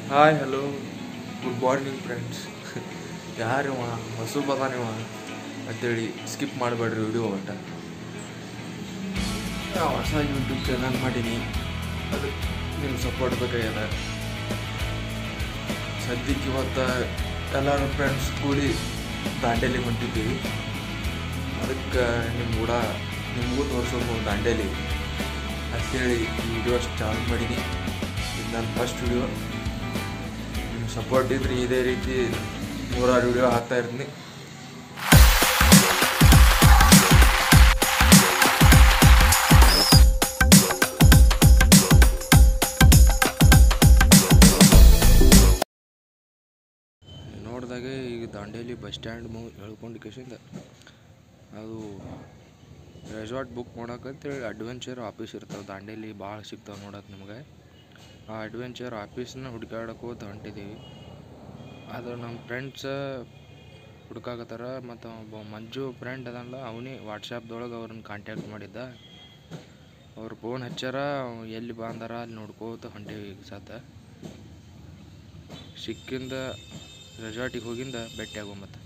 Hi hello good morning friends ಯಾರಿವ ಹೊಸ ಬದಾನಿವ ಅಂತೇಳಿ ಸ್ಕಿಪ್ ಮಾಡಬೇಡ್ರಿ ವಿಡಿಯೋ ಒಟ್ಟ ನಾ ಹೊಸ ಯೂಟ್ಯೂಬ್ ಚಾನಲ್ ಮಾಡೀನಿ ಅದಕ್ಕೆ ನಿಮ್ಮ ಸಪೋರ್ಟ್ ಬೇಕಾಗ್ಯದ ಸದ್ಯಕ್ಕೆ ಇವತ್ತು ಎಲ್ಲರೂ ಫ್ರೆಂಡ್ಸ್ ಕೂಡಿ ದಾಂಡೇಲಿ ಹೊಂಟಿದ್ದೀವಿ ಅದಕ್ಕೆ ನಿಮ್ಮ ಕೂಡ ನಿಮಗೂ ತೋರಿಸೋದು ದಾಂಡೇಲಿ ಅಂತೇಳಿ ಈ ವಿಡಿಯೋ ಚಾಲು ಮಾಡೀನಿ ಇದು ನನ್ನ ಫಸ್ಟ್ ವಿಡಿಯೋ ನಿಮ್ಮ ಸಪೋರ್ಟ್ ಇದ್ರೆ ಇದೇ ರೀತಿ ನೂರಾರು ವಿಡಿಯೋ ಹಾಕ್ತಾ ಇರ್ತೀನಿ ನೋಡಿದಾಗೆ ಈಗ ದಾಂಡೇಲಿ ಬಸ್ ಸ್ಟ್ಯಾಂಡ್ ಮು ಹೇಳ್ಕೊಂಡು ಕೇಸಿಂದ ಅದು ರೆಸಾರ್ಟ್ ಬುಕ್ ಮಾಡೋಕಂತೇಳಿ ಅಡ್ವೆಂಚರ್ ಆಫೀಸ್ ಇರ್ತಾವೆ ದಾಂಡೇಲಿ ಭಾಳ ಸಿಗ್ತಾವೆ ನೋಡಕ್ಕೆ ನಿಮ್ಗೆ ಆ ಅಡ್ವೆಂಚರ್ ಆಫೀಸ್ನ ಹುಡುಕಾಡಕ್ಕೆ ಹೋದ ಹೊಂಟಿದ್ದೀವಿ ಅದು ನಮ್ಮ ಫ್ರೆಂಡ್ಸ ಹುಡ್ಕಾಕತ್ತಾರ ಮತ್ತು ಒಬ್ಬ ಮಂಜು ಫ್ರೆಂಡ್ ಅದಲ್ಲ ಅವನೇ ವಾಟ್ಸಪ್ದೊಳಗೆ ಅವ್ರನ್ನ ಕಾಂಟ್ಯಾಕ್ಟ್ ಮಾಡಿದ್ದ ಅವ್ರು ಫೋನ್ ಹಚ್ಚಾರ ಅವ್ ಎಲ್ಲಿ ಬಂದಾರ ಅಲ್ಲಿ ನೋಡ್ಕೋತ ಹೊಂಟೇವಿ ಈಗ ಸದ್ದ ಸಿಕ್ಕಿಂದ ರೆಸಾರ್ಟಿಗೆ ಹೋಗಿಂದ ಭೇಟಿ ಆಗೋ ಮತ್ತೆ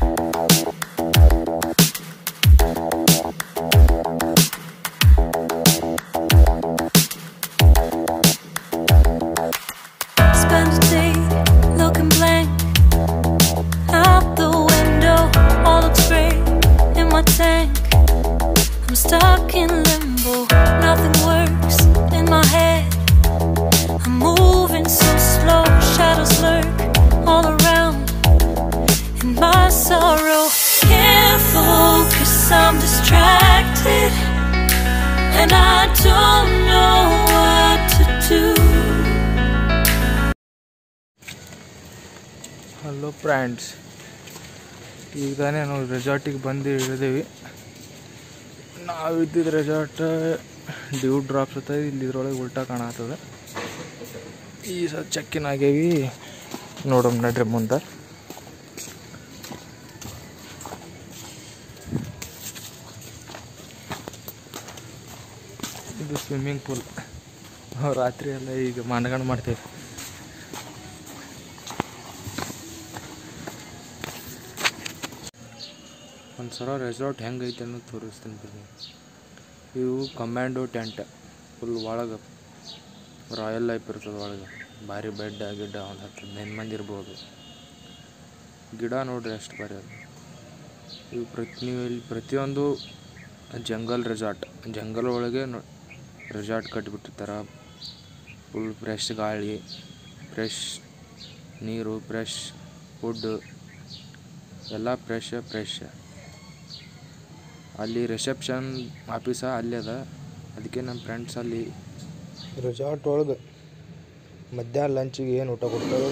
Spend a day looking blank out the window. All looks great in my tank. I'm stuck in limbo. Nothing works in my head. I'm moving so slow. Shadows lurk all around. In my sorrow, can't focus. I'm distracted, and I don't know what to do. Hello friends ಈಗ ತಾನೇ ನಾವು ರೆಸಾರ್ಟಿಗೆ ಬಂದು ಇಳಿದೀವಿ ನಾವು ಇದ್ದಿದ್ದು resort due drops ಅತ್ತ ಇಲ್ಲಿ ಇದ್ರೊಳಗೆ ಉಲ್ಟಾ ಕಾಣತ್ತದ ಈ ಸಲ ಚೆಕ್ಕಿನ್ ಆಗೇವಿ ನೋಡೋಣ ನಡ್ರಿ ಮುಂದೆ ಇದು ಸ್ವಿಮ್ಮಿಂಗ್ ಪೂಲ್ ನಾವು ರಾತ್ರಿ ಎಲ್ಲ ಈಗ ಮನಗಂಡು ಮಾಡ್ತೀವಿ ಒಂದು ಸಲ ರೆಸಾರ್ಟ್ ಹೆಂಗೈತೆ ಅನ್ನೋದು ತೋರಿಸ್ತೀನಿ ಬಿಡಿ ಇವು ಕಮ್ಯಾಂಡೋ ಟೆಂಟ್ ಫುಲ್ ಒಳಗೆ ರಾಯಲ್ ಲೈಫ್ ಇರ್ತದೆ ಒಳಗೆ ಭಾರಿ ಬೆಡ್ ಗಿಡ್ಡ ಒಂದು ಹತ್ತು ಹದಿನೈದು ಮಂದಿ ಇರ್ಬೋದು ಗಿಡ ನೋಡ್ರಿ ಎಷ್ಟು ಭಾರಿ ಅದು ಇವು ಪ್ರತಿ ನೀವು ಇಲ್ಲಿ ಪ್ರತಿಯೊಂದು ಜಂಗಲ್ ರೆಸಾರ್ಟ್ ಜಂಗಲ್ ಒಳಗೆ ನೋ ರೆಸಾರ್ಟ್ ಕಟ್ಟಿಬಿಟ್ಟಿರ್ತಾರೆ ಫುಲ್ ಫ್ರೆಶ್ ಗಾಳಿ ಫ್ರೆಶ್ ನೀರು ಫ್ರೆಶ್ ಫುಡ್ಡು ಎಲ್ಲ ಫ್ರೆಶ್ ಫ್ರೆಶ್ ಅಲ್ಲಿ ರಿಸೆಪ್ಷನ್ ಆಫೀಸ ಅಲ್ಲಿ ಅದ ಅದಕ್ಕೆ ನಮ್ಮ ಫ್ರೆಂಡ್ಸ್ ಅಲ್ಲಿ ರೆಸಾರ್ಟ್ ಒಳಗೆ ಮಧ್ಯಾಹ್ನ ಲಂಚಿಗೆ ಏನು ಊಟ ಕೊಡ್ತಾರೆ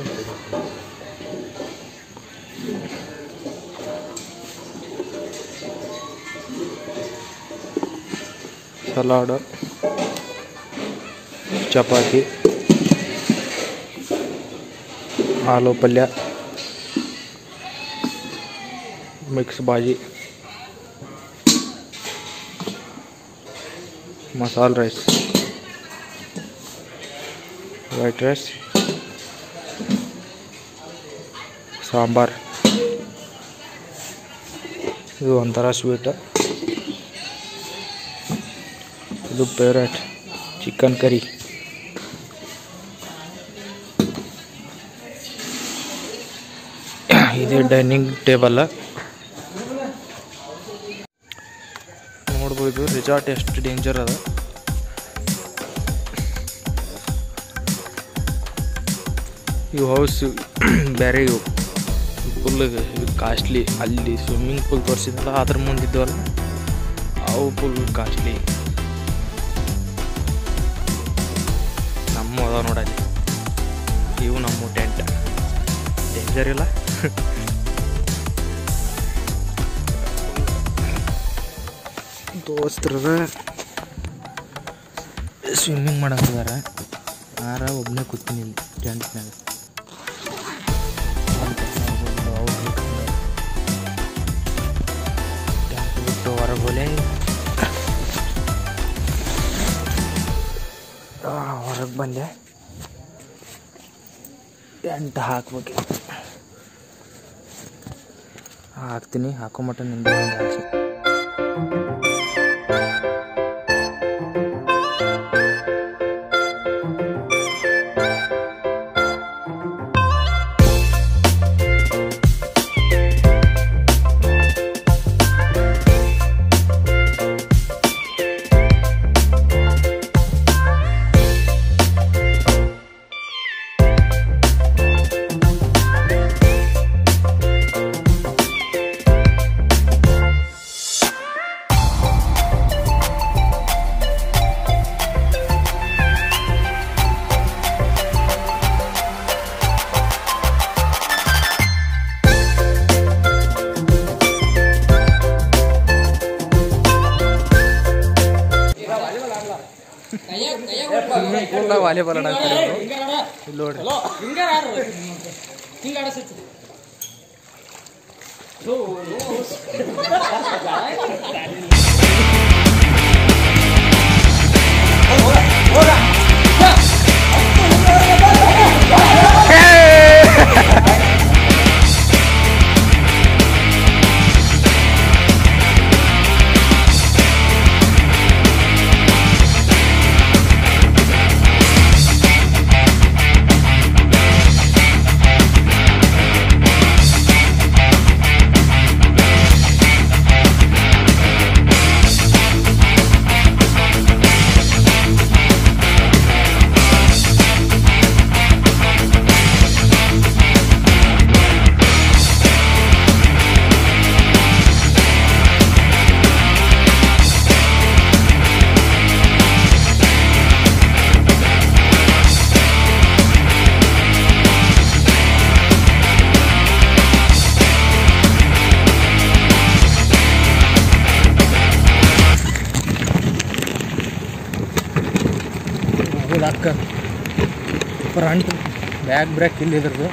salad chapati aloo palya mix bhaji masala rice white rice sambar ಇದು ಒಂಥರ ಸ್ವೀಟ್ ಇದು ಫೇವ್ರೇಟ್ ಚಿಕನ್ ಕರಿ ಇದು ಡೈನಿಂಗ್ ಟೇಬಲ್ ನೋಡ್ಬೋದು ರಿಸಾರ್ಟ್ ಎಷ್ಟು ಡೇಂಜರ್ ಅದ ಇವು ಹೌಸ್ ಬೇರೆ ಇವು ಫುಲ್ ಕಾಸ್ಟ್ಲಿ ಅಲ್ಲಿ ಸ್ವಿಮ್ಮಿಂಗ್ ಪೂಲ್ ತೋರಿಸಿದ್ನಲ್ಲ ಅದ್ರ ಮುಂದಿದ್ದವಲ್ಲ ಅವು ಫುಲ್ ಕಾಸ್ಟ್ಲಿ ನಮ್ಮ ಅದಾವ ನೋಡಲ್ಲಿ ಇವು ನಮ್ಮ ಟೆಂಟ್ ಡೇಂಜರ್ ಇಲ್ಲ ದೋಸ್ತರದ ಸ್ವಿಮ್ಮಿಂಗ್ ಮಾಡತ್ತಿದಾರ ಆರ ಒಬ್ಬನೇ ಕೂತೀನಿ ಇಲ್ಲಿ ಟೆಂಟ್ನಾಗ ಟೆಂಟ್ ಬಿಟ್ಟು ಹೊರಗೆ ಹೋಲೆ ಹೊರಗೆ ಬಂದೆ ಟೆಂಟ್ ಹಾಕ್ಬೇಕು ಹಾಕ್ತೀನಿ ಹಾಕೋ ಮಟ್ಟ ನಿಂದ ಒಂದು ಹಾಕ್ಸಿ ಫುಲ್ಲ ವಾಲಿಬಾಲ್ ಆಡಾಕ್ತಾರೆ ಇವ್ರು. ಇಲ್ಲಿ ನೋಡ್ರಿ ಹೌದು ಅಕ್ಕ ಫ್ರಂಟ್ ಬ್ಯಾಕ್ ಬ್ರೇಕ್ ಇಲ್ಲಿ ಇದ್ರದ್ದು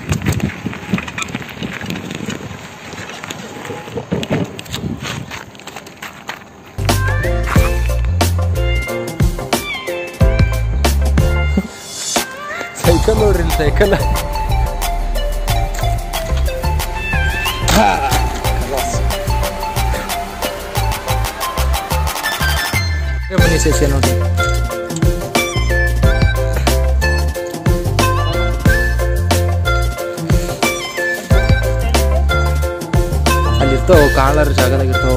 ಸೈಕಲ್ ನೋಡ್ರಿ ಇಲ್ಲಿ ಸೈಕಲ್ ಬನ್ನಿ ಸೆಷನ್ ನೋಡಿ ಅಲ್ಲಿ ಇರ್ತಾವ ಕಾಣಲಾರ ಜಾಗದಾಗ ಇರ್ತಾವ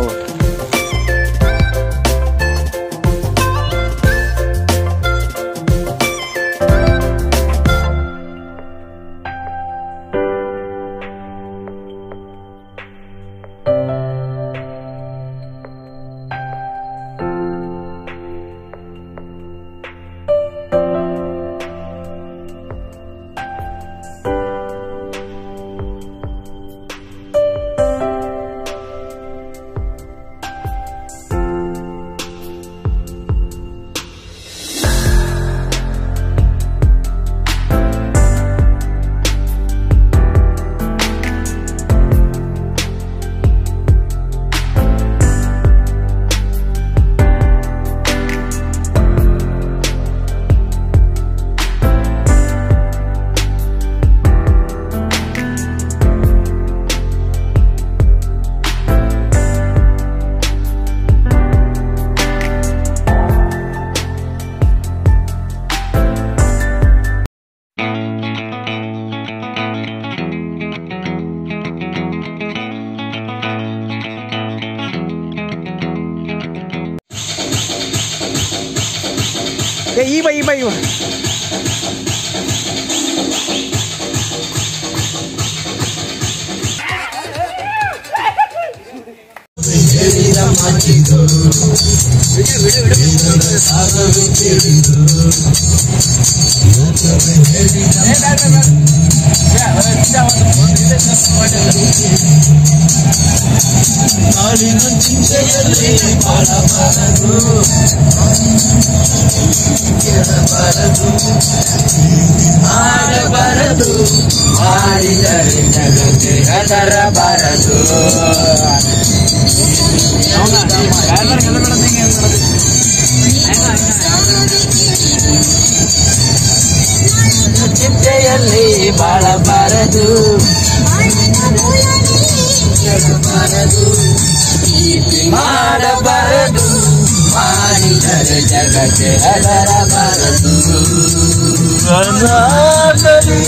ಏ ಈ ಬೈ ಈ ಬೈ ಇವ ಚಿಂತೆಯಲ್ಲಿ ಬಾಳಬಾರದು ಬಾರದು ಪ್ರೀತಿ ಮಾಡಬಾರದು ಮಾಡಿದರೆ ಜಗತ್ತೆ ಹೆದರಬಾರದು ಅನಾಗಲಿ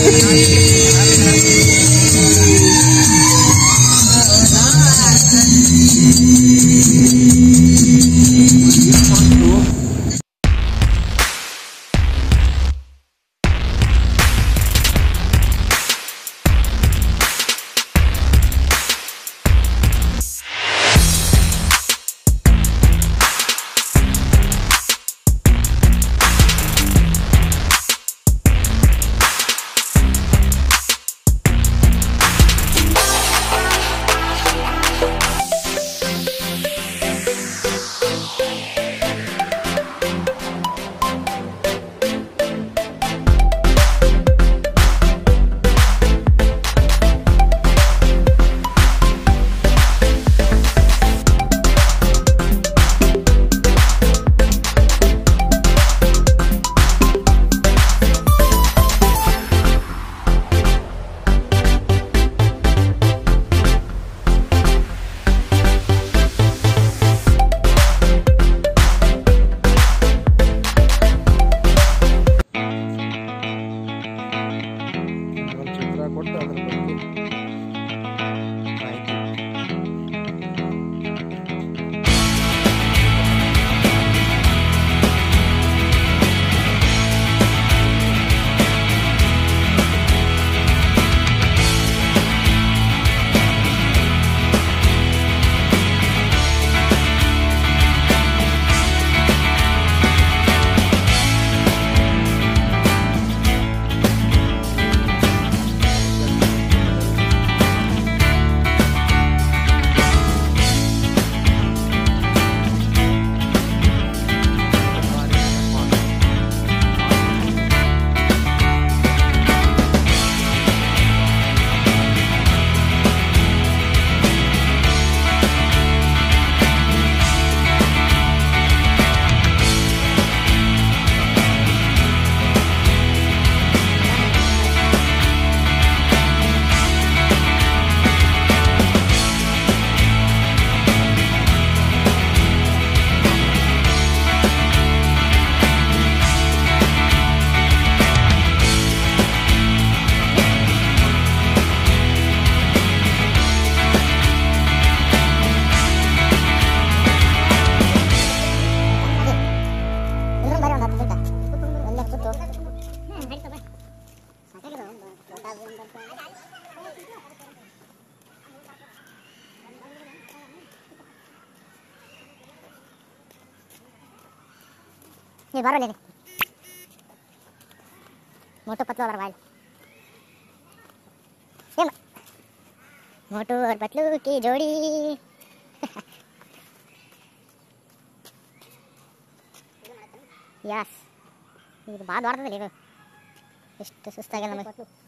ಒಂದು ಚಿತ್ರ ಕೊಟ್ಟು ಅದ್ರ ಬಗ್ಗೆ ಮಾಹಿತಿ ये बारह ले ले मोटू पतलू और वाइल ये म- मोटू और पतलू की जोड़ी ಯಸ್ ಇದು ಭಾಳ ದೊಡ್ಡದಿಲ್ಲ ಇದು ಎಷ್ಟು ಸುಸ್ತಾಗಿಲ್ಲ ನಮಗೆ